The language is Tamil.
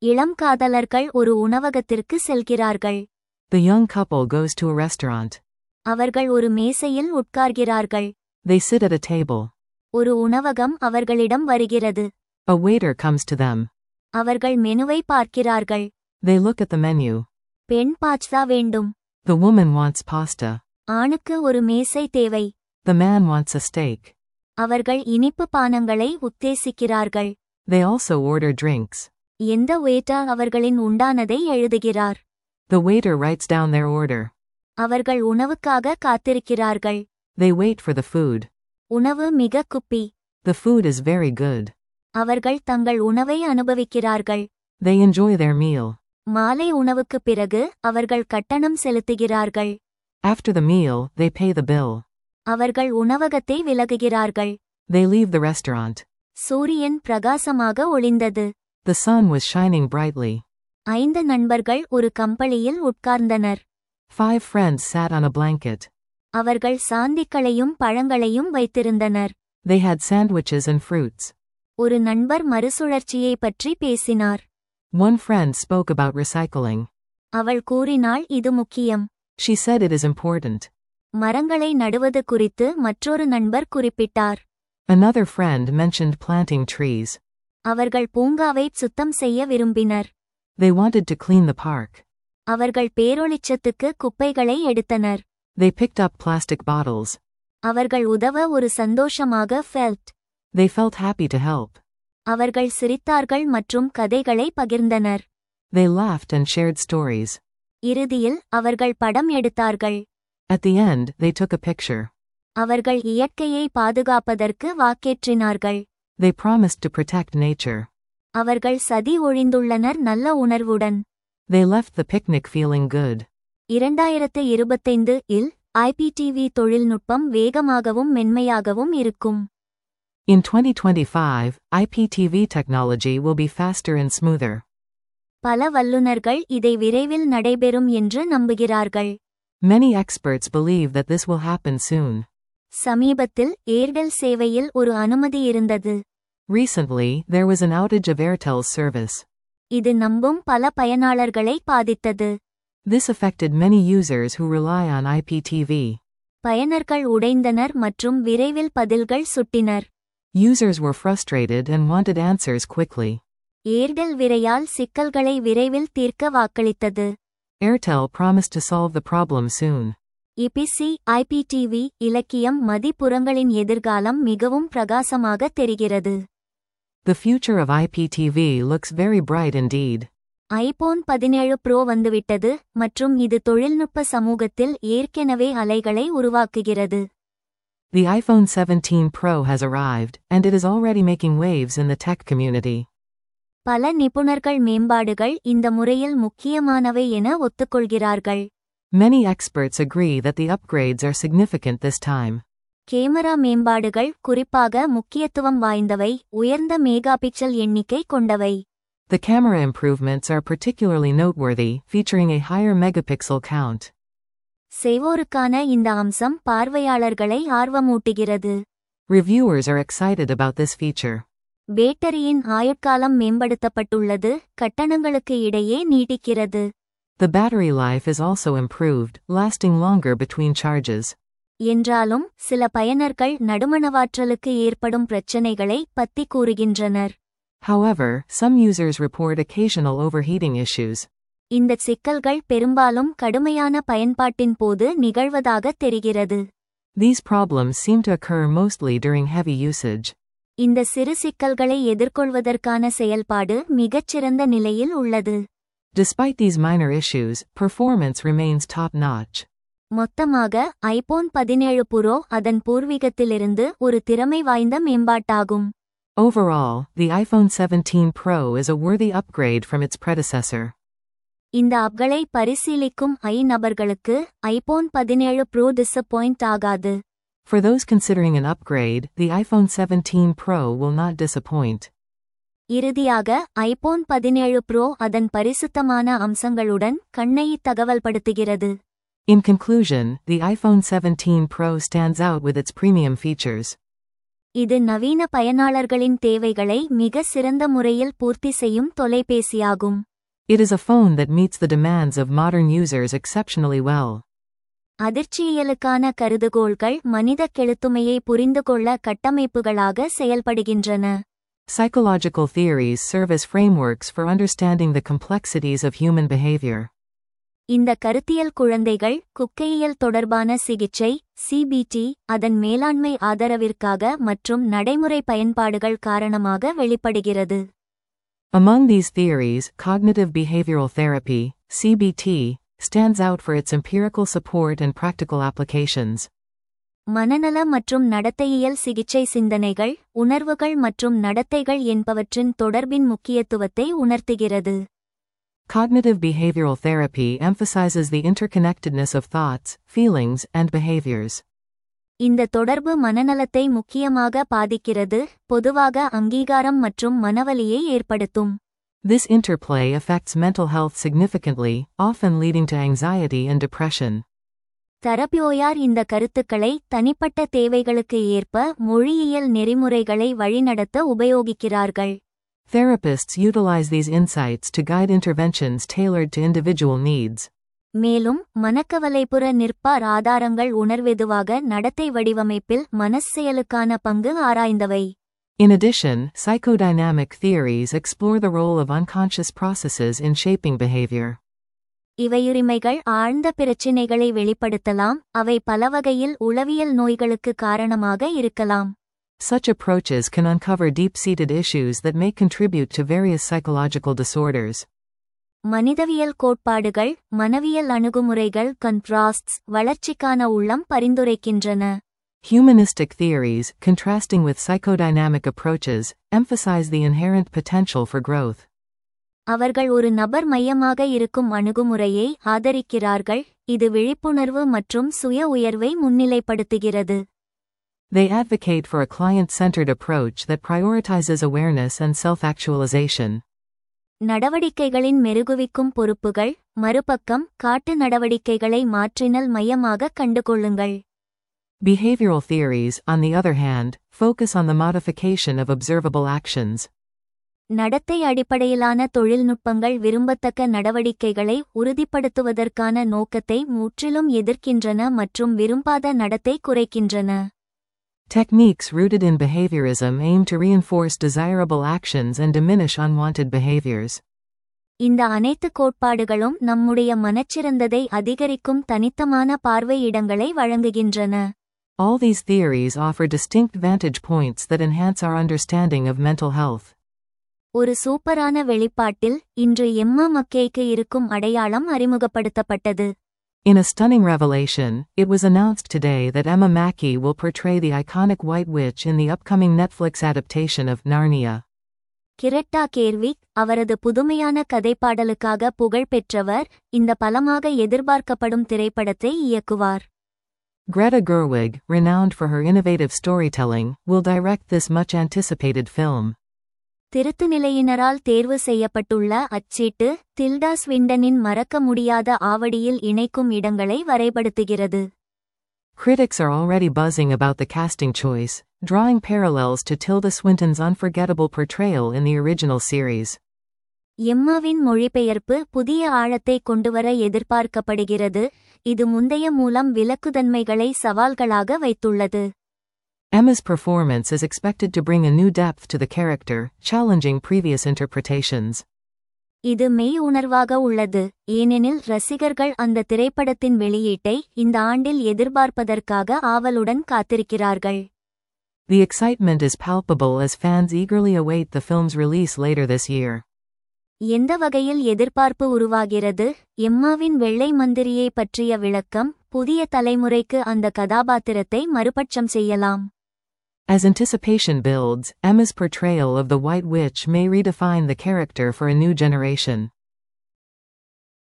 இளம் காதலர்கள் ஒரு உணவகத்திற்கு செல்கிறார்கள் The young couple goes to a restaurant. அவர்கள் ஒரு மேசையில் உட்கார்கிறார்கள் They sit at a table. ஒரு உணவகம் அவர்களிடம் வருகிறது A waiter comes to them. அவர்கள் மெனுவை பார்க்கிறார்கள் They look at the menu. பெண் பாஸ்தா வேண்டும் The woman wants pasta. ஆணுக்கு ஒரு மேசை தேவை The man wants a steak. அவர்கள் இனிப்பு பானங்களை உத்தேசிக்கிறார்கள் They also order drinks. எந்த வேட்டா அவர்களின் உண்டானதை எழுதுகிறார் The waiter writes down their order. அவர்கள் உணவுக்காக காத்திருக்கிறார்கள் They wait for the food. உணவு மிக குப்பி The food is very good. அவர்கள் தங்கள் உணவை அனுபவிக்கிறார்கள் They enjoy their meal. மாலை உணவுக்குப் பிறகு அவர்கள் கட்டணம் செலுத்துகிறார்கள் After the meal, they pay the bill. அவர்கள் உணவகத்தை விலகுகிறார்கள் They leave the restaurant. சூரியன் பிரகாசமாக ஒளிந்தது The sun was shining brightly. ஐந்து நண்பர்கள் ஒரு கம்பளியில் உட்கார்ந்தனர் Five friends sat on a blanket. அவர்கள் சாந்திக்களையும் பழங்களையும் வைத்திருந்தனர் They had sandwiches and fruits. ஒரு நண்பர் மறுசுழற்சியை பற்றி பேசினார் One friend spoke about recycling. அவள் கூறினாள் இது முக்கியம் She said it is important. மரங்களை நடுவது குறித்து மற்றொரு நண்பர் குறிப்பிட்டார் Another friend mentioned planting trees. அவர்கள் பூங்காவை சுத்தம் செய்ய விரும்பினர் They wanted to clean the park. அவர்கள் பேரொளிச்சத்துக்கு குப்பைகளை எடுத்தனர் They picked up plastic bottles. அவர்கள் உதவ ஒரு சந்தோஷமாக felt They felt happy to help. அவர்கள் சிரித்தார்கள் மற்றும் கதைகளை பகிர்ந்தனர் They laughed and shared stories. இறுதியில் அவர்கள் படம் எடுத்தார்கள் At the end, they took a picture. அவர்கள் இயற்கையை பாதுகாப்பதற்கு வாக்கேற்றினார்கள் They promised to protect nature. அவர்கள் சதி ஒழிந்துள்ளனர் நல்ல உணர்வுடன் They left the picnic feeling good. இரண்டாயிரத்து இருபத்தைந்து இல் ஐபிடிவி தொழில்நுட்பம் வேகமாகவும் மென்மையாகவும் இருக்கும் In 2025, IPTV technology will be faster and smoother. பல வல்லுநர்கள் இதை விரைவில் நடைபெறும் என்று நம்புகிறார்கள் Many experts believe that this will happen soon. சமீபத்தில் ஏர்டெல் சேவையில் ஒரு அனுமதி இருந்தது Recently, there was an outage of Airtel's service. இது நம்பும் பல பயனாளர்களை பாதித்தது This affected many users who rely on IPTV. பயனர்கள் உடைந்தனர் மற்றும் விரைவில் பதில்கள் சுட்டினர் Users were frustrated and wanted answers quickly. Airtel விரையால் சிக்கல்களை விரைவில் தீர்க்க வாக்களித்தது Airtel promised to solve the problem soon. இபிசி ஐபிடிவி இலக்கியம் மதிப்புறங்களின் எதிர்காலம் மிகவும் பிரகாசமாக தெரிகிறது The future of IPTV looks very bright indeed. IPhone பதினேழு ப்ரோ வந்துவிட்டது மற்றும் இது தொழில்நுட்ப சமூகத்தில் ஏற்கனவே அலைகளை உருவாக்குகிறது The iPhone 17 Pro has arrived, and it is already making waves in the tech community. பல நிபுணர்கள் மேம்பாடுகள் இந்த முறையில் முக்கியமானவை என ஒத்துக்கொள்கிறார்கள் Many experts agree that the upgrades are significant this time. Camera மேம்பாடுகள் குறிப்பாக முக்கியத்துவம் வாய்ந்தவை உயர்ந்த மெகாபிக்சல் எண்ணிக்கை கொண்டவை The camera improvements are particularly noteworthy, featuring a higher megapixel count. செய்வோருக்கான இந்த அம்சம் பார்வையாளர்களை ஆர்வமூட்டுகிறது Reviewers are excited about this feature. பேட்டரியின் ஆயுட்காலம் மேம்படுத்தப்பட்டுள்ளது கட்டணங்களுக்கு இடையே நீட்டிக்கிறது The battery life is also improved, lasting longer between charges. என்றாலும் சில பயனர்கள் நடுமணவாற்றலுக்கு ஏற்படும் பிரச்சினைகளை பத்தி கூறுகின்றனர் However, some users report occasional overheating issues. இந்த சிக்கல்கள் பெரும்பாலும் கடுமையான பயன்பாட்டின் போது நிகழ்வதாக தெரிகிறது These problems seem to occur mostly during heavy usage. இந்த சிறு சிக்கல்களை எதிர்கொள்வதற்கான செயல்பாடு மிகச்சிறந்த நிலையில் உள்ளது Despite these minor issues, performance remains top notch. மொத்தமாக ஐபோன் பதினேழு புரோ அதன் பூர்வீகத்திலிருந்து ஒரு திறமை வாய்ந்த மேம்பாட்டாகும் Overall, the iPhone 17 Pro is a worthy upgrade from its predecessor. இந்த அப்களை பரிசீலிக்கும் ஐ நபர்களுக்கு ஐபோன் பதினேழு ப்ரோ டிசப்பாயிண்ட் ஆகாது For those considering an upgrade, the iPhone 17 Pro will not disappoint. இறுதியாக ஐபோன் பதினேழு ப்ரோ அதன் பரிசுத்தமான அம்சங்களுடன் கண்ணை தகவல்படுத்துகிறது In conclusion, the iPhone 17 Pro stands out with its premium features. இது நவீன பயனாளர்களின் தேவைகளை மிக சிறந்த முறையில் பூர்த்தி செய்யும் தொலைபேசியாகும் It is a phone that meets the demands of modern users exceptionally well. அதிர்ச்சியியலுக்கான கருதுகோள்கள் மனித கெழுத்துமையை புரிந்துகொள்ள கட்டமைப்புகளாக செயல்படுகின்றன Psychological theories serve as frameworks for understanding the complexities of human behavior. இந்த கருத்தியல் குழந்தைகள் குக்கையியல் தொடர்பான சிகிச்சை சிபிடி அதன் மேலாண்மை ஆதரவிற்காக மற்றும் நடைமுறை பயன்பாடுகள் காரணமாக வெளிப்படுகிறது Among these theories, cognitive behavioral therapy, CBT, stands out for its empirical support and practical applications. மனநல மற்றும் நடத்தையியல் சிகிச்சை சிந்தனைகள் உணர்வுகள் மற்றும் நடத்தைகள் என்பவற்றின் தொடர்பின் முக்கியத்துவத்தை உணர்த்துகிறது Cognitive behavioral therapy emphasizes the interconnectedness of thoughts, feelings, and behaviors. இந்த தொடர்பு மனநலத்தை முக்கியமாக பாதிக்கிறது பொதுவாக அங்கீகாரம் மற்றும் மனவலியை ஏற்படுத்தும் This interplay affects mental health significantly, often leading to anxiety and depression. தரப்பியோயார் இந்த கருத்துக்களை தனிப்பட்ட தேவைகளுக்கு ஏற்ப மொழியியல் நெறிமுறைகளை வழிநடத்த உபயோகிக்கிறார்கள் Therapists utilize these insights to guide interventions tailored to individual needs. மேலும் மனக்கவலைப்புற நிற்பார் ஆதாரங்கள் உணர்வெதுவாக நடத்தை வடிவமைப்பில் மனச்செயலுக்கான பங்கு ஆராய்ந்தவை In addition, psychodynamic theories explore the role of unconscious processes in shaping behavior. இவையுரிமைகள் ஆழ்ந்த பிரச்சினைகளை வெளிப்படுத்தலாம் அவை பலவகையில் உளவியல் நோய்களுக்கு காரணமாக இருக்கலாம் Such approaches can uncover deep seated issues that may contribute to various psychological disorders. மனிதவியல் கோட்பாடுகள் மனவியல் அணுகுமுறைகள் கன்ட்ராஸ்ட்ஸ் வளர்ச்சிக்கான உள்ளம் பரிந்துரைக்கின்றன Humanistic theories, contrasting with psychodynamic approaches, emphasize the inherent potential for growth. அவர்கள் ஒரு நபர் மையமாக இருக்கும் அணுகுமுறையை ஆதரிக்கிறார்கள் இது விழிப்புணர்வு மற்றும் சுய உயர்வை முன்னிலைப்படுத்துகிறது They advocate for a client centered approach that prioritizes awareness and self actualization. நடவடிக்கைகளின் மெருகுவிக்கும் பொறுப்புகள் மறுபக்கம் காட்டு நடவடிக்கைகளை மாற்றினல் மையமாக கண்டுகொள்ளுங்கள் Behavioral theories, on the other hand, focus on the modification of observable actions. நடத்தை அடிப்படையிலான தொழில்நுட்பங்கள் விரும்பத்தக்க நடவடிக்கைகளை உறுதிப்படுத்துவதற்கான நோக்கத்தை முற்றிலும் எதிர்க்கின்றன மற்றும் விரும்பாத நடத்தை குறைக்கின்றன Techniques rooted in behaviorism aim to reinforce desirable actions and diminish unwanted behaviors. இந்த அனைத்து கோட்பாடுகளும் நம்முடைய மனச்சிறந்ததை அதிகரிக்கும் தனித்தமான பார்வை இடங்களை வழங்குகின்றன All these theories offer distinct vantage points that enhance our understanding of mental health. ஒரு சூப்பரான வெளிப்பாட்டில் இன்று எம்மா மக்கேக்கு இருக்கும் அடையாளம் அறிமுகப்படுத்தப்பட்டது In a stunning revelation, it was announced today that Emma Mackey will portray the iconic White Witch in the upcoming Netflix adaptation of Narnia. Greta Gerwig அவரது புதுமையான கதைப்பாடலுக்காக புகழ் பெற்றவர் இந்த பலமாக எதிர்பார்க்கப்படும் திரைப்படத்தை இயக்குவார் Greta Gerwig, renowned for her innovative storytelling, will direct this much anticipated film. திருத்துநிலையினரால் தேர்வு செய்யப்பட்டுள்ள அச்சீட்டு தில்டா ஸ்விண்டனின் மறக்க முடியாத ஆவடியில் இணைக்கும் இடங்களை வரைபடுத்துகிறது Critics are already buzzing about the casting choice, drawing parallels to Tilda Swinton's unforgettable portrayal in the original series. எம்மாவின் மொழிபெயர்ப்பு புதிய ஆழத்தை கொண்டுவர எதிர்பார்க்கப்படுகிறது இது முந்தைய மூலம் விலக்குதன்மைகளை சவால்களாக வைத்துள்ளது Emma's performance is expected to bring a new depth to the character, challenging previous interpretations. இது மெய் உணர்வாக உள்ளது ஏனெனில் ரசிகர்கள் அந்த திரைப்படத்தின் வெளியீட்டை இந்த ஆண்டில் எதிர்பார்ப்பதற்காக ஆவலுடன் காத்திருக்கிறார்கள் The excitement is palpable as fans eagerly await the film's release later this year. எந்த வகையில் எதிர்பார்ப்பு உருவாகிறது எம்மாவின் வெள்ளை மந்திரியை பற்றிய விளக்கம் புதிய தலைமுறைக்கு அந்த கதாபாத்திரத்தை மறுபட்சம் செய்யலாம் As anticipation builds, Emma's portrayal of the White Witch may redefine the character for a new generation.